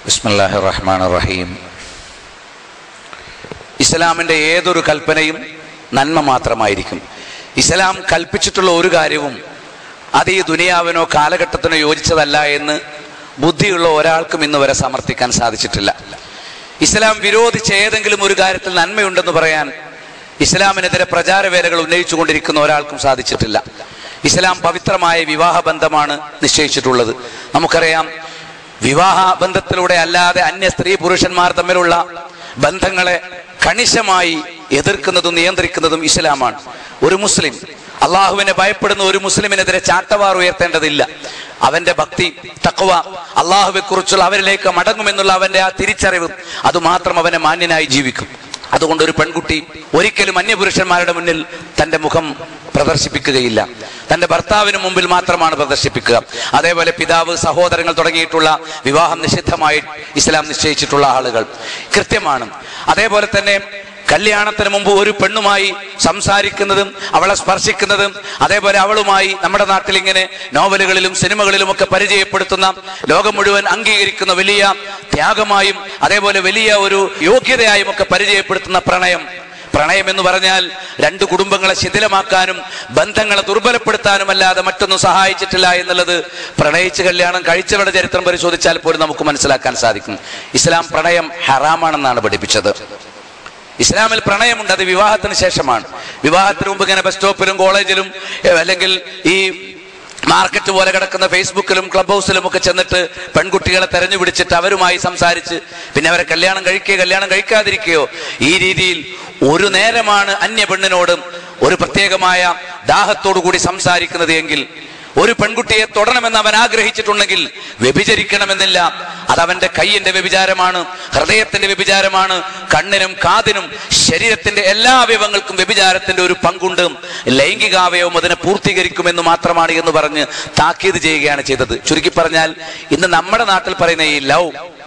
ബിസ്മില്ലാഹി റഹ്മാൻ റഹീം ഇസ്ലാമിൻ്റെ ഏതൊരു കൽപ്പനയും നന്മ മാത്രമായിരിക്കും ഇസ്ലാം കൽപ്പിച്ചിട്ടുള്ള ഒരു കാര്യവും അത് ഈ ദുനിയാവിനോ കാലഘട്ടത്തിനോ യോജിച്ചതല്ല എന്ന് ബുദ്ധിയുള്ള ഒരാൾക്കും ഇന്ന് വരെ സമർത്ഥിക്കാൻ സാധിച്ചിട്ടില്ല ഇസ്ലാം വിരോധിച്ച ഏതെങ്കിലും ഒരു കാര്യത്തിൽ നന്മയുണ്ടെന്ന് പറയാൻ ഇസ്ലാമിനെതിരെ പ്രചാരവേലകൾ ഉന്നയിച്ചുകൊണ്ടിരിക്കുന്ന ഒരാൾക്കും സാധിച്ചിട്ടില്ല ഇസ്ലാം പവിത്രമായ വിവാഹ ബന്ധമാണ് നിശ്ചയിച്ചിട്ടുള്ളത് നമുക്കറിയാം വിവാഹ ബന്ധത്തിലൂടെ അല്ലാതെ അന്യ സ്ത്രീ പുരുഷന്മാർ തമ്മിലുള്ള ബന്ധങ്ങളെ കണിശമായി എതിർക്കുന്നതും നിയന്ത്രിക്കുന്നതും ഇസ്ലാമാണ് ഒരു മുസ്ലിം അള്ളാഹുവിനെ ഭയപ്പെടുന്ന ഒരു മുസ്ലിമിനെതിരെ ചാട്ടവാർ ഉയർത്തേണ്ടതില്ല അവന്റെ ഭക്തി തക്വ അള്ളാഹുവെ കുറിച്ചുള്ള അവരിലേക്ക് മടങ്ങുമെന്നുള്ള അവന്റെ ആ തിരിച്ചറിവ് അതുമാത്രം അവനെ മാന്യനായി ജീവിക്കും അതുകൊണ്ട് ഒരു പെൺകുട്ടി ഒരിക്കലും അന്യപുരുഷന്മാരുടെ മുന്നിൽ തന്റെ മുഖം പ്രദർശിപ്പിക്കുകയില്ല തന്റെ ഭർത്താവിന് മുമ്പിൽ മാത്രമാണ് പ്രദർശിപ്പിക്കുക അതേപോലെ പിതാവ് സഹോദരങ്ങൾ തുടങ്ങിയിട്ടുള്ള വിവാഹം നിഷിദ്ധമായി ഇസ്ലാം നിശ്ചയിച്ചിട്ടുള്ള ആളുകൾ കൃത്യമാണ് അതേപോലെ തന്നെ കല്യാണത്തിന് മുമ്പ് ഒരു പെണ്ണുമായി സംസാരിക്കുന്നതും അവളെ സ്പർശിക്കുന്നതും അതേപോലെ അവളുമായി നമ്മുടെ നാട്ടിൽ ഇങ്ങനെ നോവലുകളിലും സിനിമകളിലും ഒക്കെ പരിചയപ്പെടുത്തുന്ന ലോകം മുഴുവൻ അംഗീകരിക്കുന്ന വലിയ ത്യാഗമായും അതേപോലെ വലിയ ഒരു യോഗ്യതയായും ഒക്കെ പരിചയപ്പെടുത്തുന്ന പ്രണയം പ്രണയം എന്ന് പറഞ്ഞാൽ രണ്ട് കുടുംബങ്ങളെ ശിഥിലമാക്കാനും ബന്ധങ്ങളെ ദുർബലപ്പെടുത്താനും അല്ലാതെ മറ്റൊന്നും സഹായിച്ചിട്ടില്ല എന്നുള്ളത് പ്രണയിച്ച് കല്യാണം കഴിച്ചവരുടെ ചരിത്രം പരിശോധിച്ചാൽ പോലും നമുക്ക് മനസ്സിലാക്കാൻ സാധിക്കും ഇസ്ലാം പ്രണയം ഹറാമാണെന്നാണ് പഠിപ്പിച്ചത് ഇസ്ലാമിൽ പ്രണയമുണ്ട് അത് വിവാഹത്തിന് ശേഷമാണ് വിവാഹത്തിന് മുമ്പ് ഇങ്ങനെ ബസ് സ്റ്റോപ്പിലും കോളേജിലും ഏഹ്, അല്ലെങ്കിൽ ഈ മാർക്കറ്റ് പോലെ കിടക്കുന്ന ഫേസ്ബുക്കിലും ക്ലബ് ഹൗസിലും ഒക്കെ ചെന്നിട്ട് പെൺകുട്ടികളെ തെരഞ്ഞു പിടിച്ചിട്ട് അവരുമായി സംസാരിച്ച് പിന്നെ അവരെ കല്യാണം കഴിക്കുകയോ കല്യാണം കഴിക്കാതിരിക്കുകയോ ഈ രീതിയിൽ ഒരു നേരമാണ് അന്യ പെണ്ണിനോടും ഒരു പ്രത്യേകമായ ദാഹത്തോടു കൂടി സംസാരിക്കുന്നത് എങ്കിൽ ഒരു പെൺകുട്ടിയെ തൊടണമെന്ന് അവൻ ആഗ്രഹിച്ചിട്ടുണ്ടെങ്കിൽ വ്യഭിചരിക്കണമെന്നില്ല അത് അവന്റെ കൈയിന്റെ വ്യഭിചാരമാണ് ഹൃദയത്തിന്റെ വ്യഭിചാരമാണ് കണ്ണിനും കാതിനും ശരീരത്തിന്റെ എല്ലാ അവയവങ്ങൾക്കും വ്യഭിചാരത്തിന്റെ ഒരു പങ്കുണ്ട് ലൈംഗികാവയവം അതിനെ പൂർത്തീകരിക്കുമെന്ന് മാത്രമാണ് എന്ന് പറഞ്ഞ് താക്കീത് ചെയ്യുകയാണ് ചെയ്തത് ചുരുക്കി പറഞ്ഞാൽ ഇന്ന് നമ്മുടെ നാട്ടിൽ പറയുന്ന ഈ ലവ്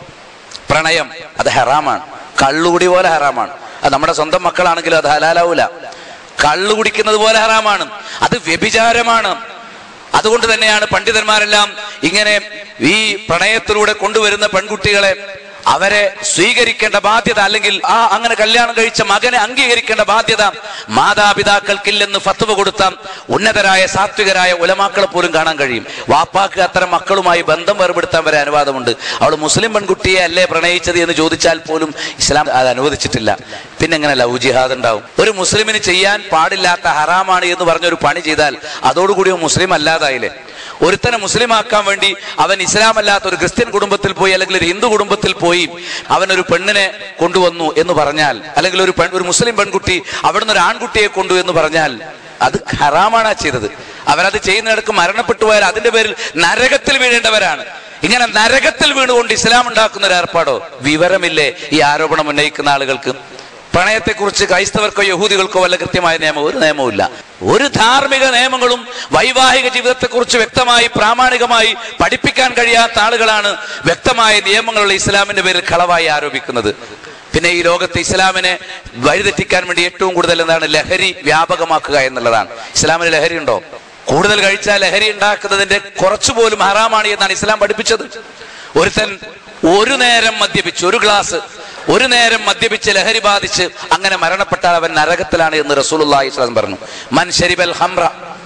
പ്രണയം അത് ഹറാമാണ് കള്ളുകുടി പോലെ ഹറാമാണ് അത് നമ്മുടെ സ്വന്തം മക്കളാണെങ്കിലും അത് ഹലാലാവൂല കള്ളു കുടിക്കുന്നത് പോലെ ഹറാമാണ് അത് വ്യഭിചാരമാണ് അതുകൊണ്ട് തന്നെയാണ് പണ്ഡിതന്മാരെല്ലാം ഇങ്ങനെ ഈ പ്രണയത്തിലൂടെ കൊണ്ടുവരുന്ന പെൺകുട്ടികളെ അവരെ സ്വീകരിക്കേണ്ട ബാധ്യത അല്ലെങ്കിൽ ആ അങ്ങനെ കല്യാണം കഴിച്ച മകനെ അംഗീകരിക്കേണ്ട ബാധ്യത മാതാപിതാക്കൾക്കില്ലെന്ന് ഫത്വ കൊടുത്ത ഉന്നതരായ സാത്വികരായ ഉലമാക്കളെ പോലും കാണാൻ കഴിയും വാപ്പാക്ക് അത്തരം മക്കളുമായി ബന്ധം വേർപെടുത്താൻ വരെ അനുവാദമുണ്ട് അവൾ മുസ്ലിം പെൺകുട്ടിയെ അല്ലേ പ്രണയിച്ചത് എന്ന് ചോദിച്ചാൽ പോലും ഇസ്ലാം അത് അനുവദിച്ചിട്ടില്ല പിന്നെ എങ്ങനെ ലവ് ജിഹാദ് ഉണ്ടാവും ഒരു മുസ്ലിമിന് ചെയ്യാൻ പാടില്ലാത്ത ഹറാമാണ് എന്ന് പറഞ്ഞൊരു പണി ചെയ്താൽ അതോടുകൂടി ഒരു മുസ്ലിം അല്ലാതായില്ലേ ഒരുത്തനെ മുസ്ലിം ആക്കാൻ വേണ്ടി അവൻ ഇസ്ലാം അല്ലാത്ത ഒരു ക്രിസ്ത്യൻ കുടുംബത്തിൽ പോയി അല്ലെങ്കിൽ ഒരു ഹിന്ദു കുടുംബത്തിൽ പോയി അവൻ ഒരു പെണ്ണിനെ കൊണ്ടുവന്നു എന്ന് പറഞ്ഞാൽ അല്ലെങ്കിൽ ഒരു പെൺ ഒരു മുസ്ലിം പെൺകുട്ടി അവിടുന്ന് ഒരു ആൺകുട്ടിയെ കൊണ്ടു എന്ന് പറഞ്ഞാൽ അത് ഹറാമാണ് ആ ചെയ്തത് അവരത് ചെയ്യുന്നിടക്ക് മരണപ്പെട്ടു പോയാൽ അതിന്റെ പേരിൽ നരകത്തിൽ വീഴേണ്ടവരാണ് ഇങ്ങനെ നരകത്തിൽ വീണുകൊണ്ട് ഇസ്ലാം ഉണ്ടാക്കുന്ന ഒരു ഏർപ്പാടോ വിവരമില്ലേ ഈ ആരോപണം ഉന്നയിക്കുന്ന ആളുകൾക്ക് പ്രണയത്തെക്കുറിച്ച് ക്രൈസ്തവർക്കോ യഹൂദികൾക്കോ വല്ല കൃത്യമായ നിയമം ഒരു നിയമവുമില്ല ഒരു ധാർമ്മിക നിയമങ്ങളും വൈവാഹിക ജീവിതത്തെക്കുറിച്ച് വ്യക്തമായി പ്രാമാണികമായി പഠിപ്പിക്കാൻ കഴിയാത്ത ആളുകളാണ് വ്യക്തമായ നിയമങ്ങളുള്ള ഇസ്ലാമിന്റെ പേരിൽ കളവായി ആരോപിക്കുന്നത് പിന്നെ ഈ ലോകത്ത് ഇസ്ലാമിനെ വഴിതെറ്റിക്കാൻ വേണ്ടി ഏറ്റവും കൂടുതൽ എന്താണ് ലഹരി വ്യാപകമാക്കുക എന്നുള്ളതാണ് ഇസ്ലാമിന് ലഹരി ഉണ്ടോ കൂടുതൽ കഴിച്ചാൽ ലഹരി ഉണ്ടാക്കുന്നതിന്റെ കുറച്ചുപോലും ഹറാമാണ് എന്നാണ് ഇസ്ലാം പഠിപ്പിച്ചത് ഒരുത്തൻ ഒരു നേരം മദ്യപിച്ച് ഒരു ഗ്ലാസ് ഒരു നേരം മദ്യപിച്ച് ലഹരി ബാധിച്ച് അങ്ങനെ മരണപ്പെട്ടാൽ അവൻ നരകത്തിലാണ് എന്ന് റസൂലുള്ളാഹി സ്വല്ലം പറഞ്ഞു മൻ ശരിബൽ ഹംറ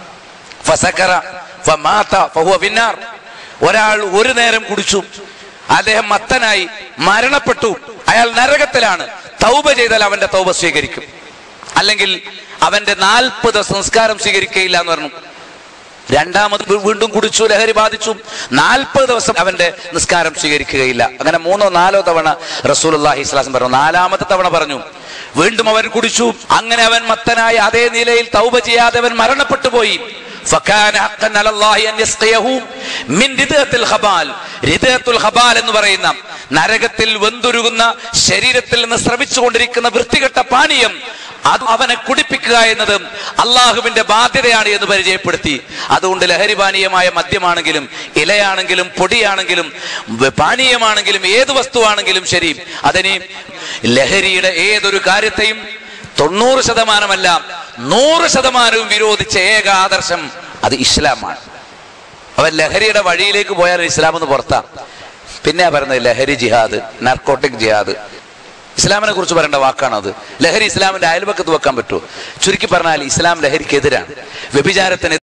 ഫസക്കറ ഫമാത ഫഹുവ ഫിന്നാർ ഒരാൾ ഒരു നേരം കുടിച്ചു അദ്ദേഹം മത്തനായി മരണപ്പെട്ടു അയാൾ നരകത്തിലാണ് തൗബ ചെയ്താൽ അവന്റെ തൗബ സ്വീകരിക്കും അല്ലെങ്കിൽ അവന്റെ നാൽപ്പത് സംസ്കാരം സ്വീകരിക്കുകയില്ല എന്ന് പറഞ്ഞു രണ്ടാമത് വീ- വീണ്ടും കുടിച്ചു ലഹരി ബാധിച്ചു നാൽപ്പത് ദിവസം അവന്റെ നിസ്കാരം സ്വീകരിക്കുകയില്ല അങ്ങനെ മൂന്നോ നാലോ തവണ റസൂലുള്ളാഹി സ്വലാസം പറഞ്ഞു നാലാമത്തെ തവണ പറഞ്ഞു വീണ്ടും അവൻ കുടിച്ചു അങ്ങനെ അവൻ മത്തനായ അതേ നിലയിൽ തൗബ ചെയ്യാതെ അവൻ മരണപ്പെട്ടു പോയി ഫകാന ഹഖ്ഖൻ അലല്ലാഹി അൻ യസ്ഖിയഹു മിൻ റിദഅത്തിൽ ഖബാൽ റിദഅത്തുൽ ഖബാൽ എന്ന് പറയുന്ന നരകത്തിൽ വെന്തുരുകുന്ന ശരീരത്തിൽ നിന്ന് സ്രവിച്ചുകൊണ്ടിരിക്കുന്ന വൃത്തികെട്ട പാനീയം അത് അവനെ കുടിപ്പിക്കുക എന്നത് അള്ളാഹുവിന്റെ ബാധ്യതയാണ് എന്ന് പരിചയപ്പെടുത്തി അതുകൊണ്ട് ലഹരി പാനീയമായ മദ്യമാണെങ്കിലും ഇലയാണെങ്കിലും പൊടിയാണെങ്കിലും വ- പാനീയമാണെങ്കിലും ഏത് വസ്തുവാണെങ്കിലും ശരി അതിന് ലഹരിയുടെ ഏതൊരു കാര്യത്തെയും തൊണ്ണൂറ് ശതമാനമല്ല നൂറ് ശതമാനവും വിരോധിച്ച ഏക ആദർശം അത് ഇസ്ലാമാണ് അവൻ ലഹരിയുടെ വഴിയിലേക്ക് പോയാൽ ഇസ്ലാം എന്ന് പുറത്താ പിന്നെ പറയുന്നത് ലഹരി ജിഹാദ് നർക്കോട്ടിക് ജിഹാദ് ഇസ്ലാമിനെ കുറിച്ച് പറയേണ്ട വാക്കാണത് ലഹരി ഇസ്ലാമിന്റെ അയൽപക്കത്ത് വെക്കാൻ പറ്റുമോ ചുരുക്കി പറഞ്ഞാൽ ഇസ്ലാം ലഹരിക്കെതിരാണ് വ്യഭിചാരത്തിന്